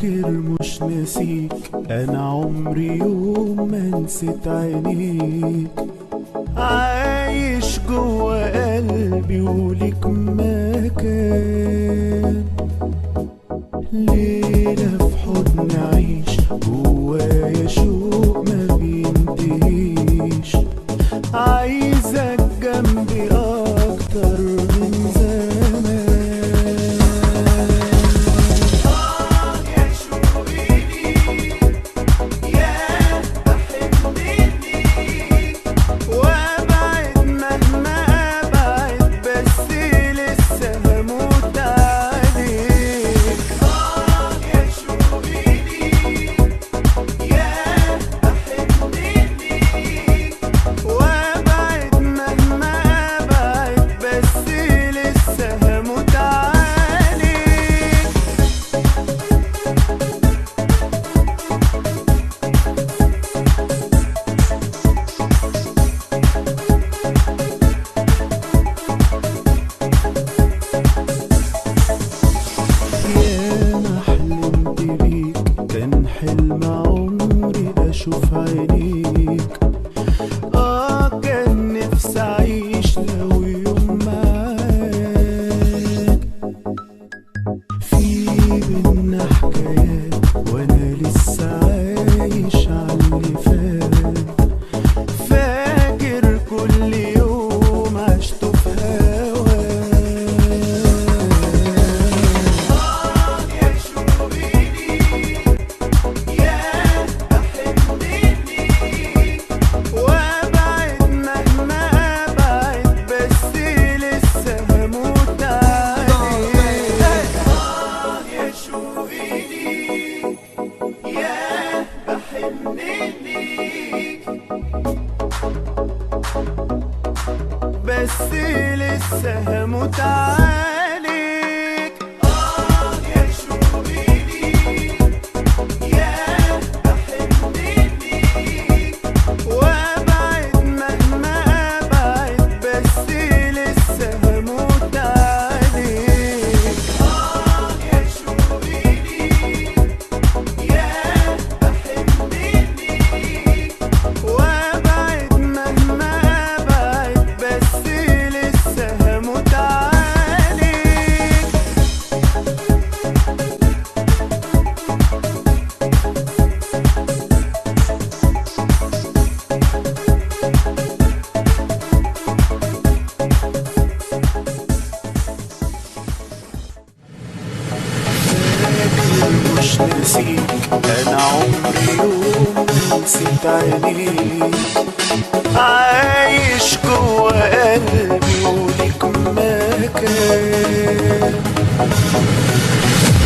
فاكر مش ناسيك انا عمري يوم ما نسيت عينيك عايش جوا قلبي وليك مكان ليلة في حضن عيش جوايا شوق ما بينتهيش عايزك جنبي اكتر من زمان يا شوقي يا بحبني وابعد مهما ابعد بس لسه هموت عليك اه يا شوقي يا بحبني وابعد مهما ابعد بس لسه هموت عليك ياما حلمت بيك كان حلم عمري اشوف عينيك اه كان نفسي اعيش لو يوم معاك في بينا حكايات وانا لسه عايش عاللي فات فاكر كل يوم عشته في هواك يا شوقي يا بحبني وابعد مهما ابعد بس لسه هموت عليك آه يا شوقي يا بحبني بس لسه هموت عليك آه يا شوقي يا بحبني وابعد مهما ابعد بس لسه هموت عليك آه يا شوقي يا بحبني وابعد مهما ابعد بس لسه هموت عليك مش ناسيك انا عمري يوم ما نسيت عينيك عايش جوا قلبي وليك مكان